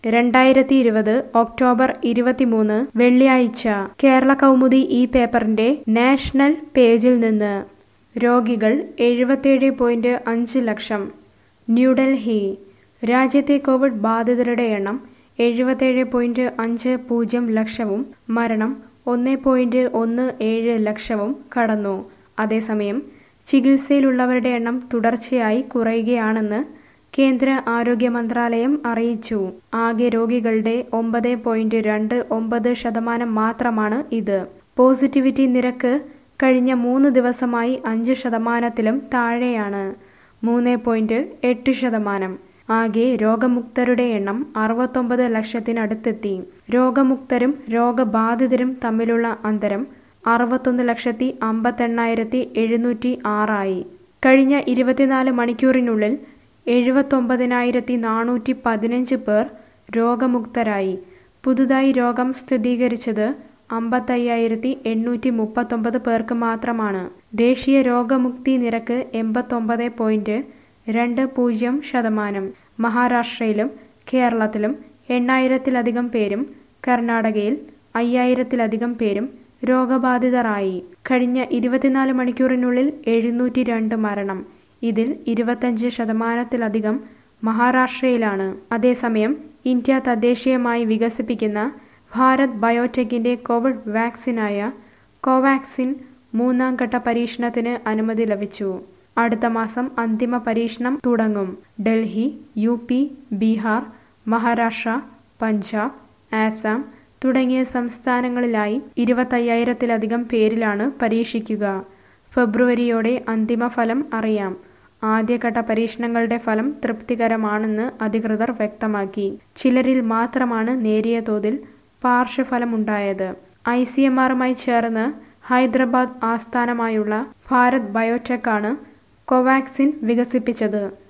രണ്ടായിരത്തി ഇരുപത് ഒക്ടോബർ ഇരുപത്തിമൂന്ന് വെള്ളിയാഴ്ച കേരള കൗമുദി ഈ പേപ്പറിന്റെ നാഷണൽ പേജിൽ നിന്ന് രോഗികൾ എഴുപത്തേഴ് പോയിന്റ് അഞ്ച് ലക്ഷം ന്യൂഡൽഹി രാജ്യത്തെ കോവിഡ് ബാധിതരുടെ എണ്ണം എഴുപത്തേഴ് പോയിന്റ് അഞ്ച് പൂജ്യം ലക്ഷവും മരണം ഒന്ന് പോയിന്റ് ഒന്ന് ഏഴ് ലക്ഷവും കടന്നു അതേസമയം ചികിത്സയിലുള്ളവരുടെ എണ്ണം തുടർച്ചയായി കുറയുകയാണെന്ന് കേന്ദ്ര ആരോഗ്യ മന്ത്രാലയം അറിയിച്ചു ആകെ രോഗികളുടെ ഒമ്പത് പോയിന്റ് രണ്ട് ഒമ്പത് ശതമാനം മാത്രമാണ് ഇത് പോസിറ്റിവിറ്റി നിരക്ക് കഴിഞ്ഞ മൂന്ന് ദിവസമായി അഞ്ച് ശതമാനത്തിലും താഴെയാണ് മൂന്ന് പോയിന്റ് എട്ട് ശതമാനം ആകെ രോഗമുക്തരുടെ എണ്ണം അറുപത്തൊമ്പത് ലക്ഷത്തിനടുത്തെത്തി രോഗമുക്തരും രോഗബാധിതരും തമ്മിലുള്ള അന്തരം അറുപത്തൊന്ന് ലക്ഷത്തി അമ്പത്തെണ്ണായിരത്തി എഴുന്നൂറ്റി ആറായി കഴിഞ്ഞ ഇരുപത്തിനാല് മണിക്കൂറിനുള്ളിൽ എഴുപത്തൊമ്പതിനായിരത്തി നാനൂറ്റി പതിനഞ്ച് പേർ രോഗമുക്തരായി പുതുതായി രോഗം സ്ഥിരീകരിച്ചത് അമ്പത്തയ്യായിരത്തി എണ്ണൂറ്റി മുപ്പത്തൊമ്പത് പേർക്ക് മാത്രമാണ് ദേശീയ രോഗമുക്തി നിരക്ക് എൺപത്തൊമ്പത് പോയിന്റ് രണ്ട് പൂജ്യം ശതമാനം മഹാരാഷ്ട്രയിലും കേരളത്തിലും എണ്ണായിരത്തിലധികം പേരും കർണാടകയിൽ അയ്യായിരത്തിലധികം പേരും രോഗബാധിതരായി കഴിഞ്ഞ ഇരുപത്തിനാല് മണിക്കൂറിനുള്ളിൽ എഴുന്നൂറ്റി രണ്ട് മരണം ഇതിൽ ഇരുപത്തഞ്ച് ശതമാനത്തിലധികം മഹാരാഷ്ട്രയിലാണ് അതേസമയം ഇന്ത്യ തദ്ദേശീയമായി വികസിപ്പിക്കുന്ന ഭാരത് ബയോടെക്കിന്റെ കോവിഡ് വാക്സിനായ കോവാക്സിൻ മൂന്നാം ഘട്ട പരീക്ഷണത്തിന് അനുമതി ലഭിച്ചു അടുത്ത മാസം അന്തിമ പരീക്ഷണം തുടങ്ങും ഡൽഹി യു പി ബീഹാർ മഹാരാഷ്ട്ര പഞ്ചാബ് ആസാം തുടങ്ങിയ സംസ്ഥാനങ്ങളിലായി ഇരുപത്തയ്യായിരത്തിലധികം പേരിലാണ് പരീക്ഷിക്കുക ഫെബ്രുവരിയോടെ അന്തിമ ഫലം അറിയാം ആദ്യഘട്ട പരീക്ഷണങ്ങളുടെ ഫലം തൃപ്തികരമാണെന്ന് അധികൃതർ വ്യക്തമാക്കി ചിലരിൽ മാത്രമാണ് നേരിയ തോതിൽ പാർശ്വഫലമുണ്ടായത് ഐ സി എം ആറുമായി ചേർന്ന് ഹൈദരാബാദ് ആസ്ഥാനമായുള്ള ഭാരത് ബയോടെക് ആണ് കോവാക്സിൻ വികസിപ്പിച്ചത്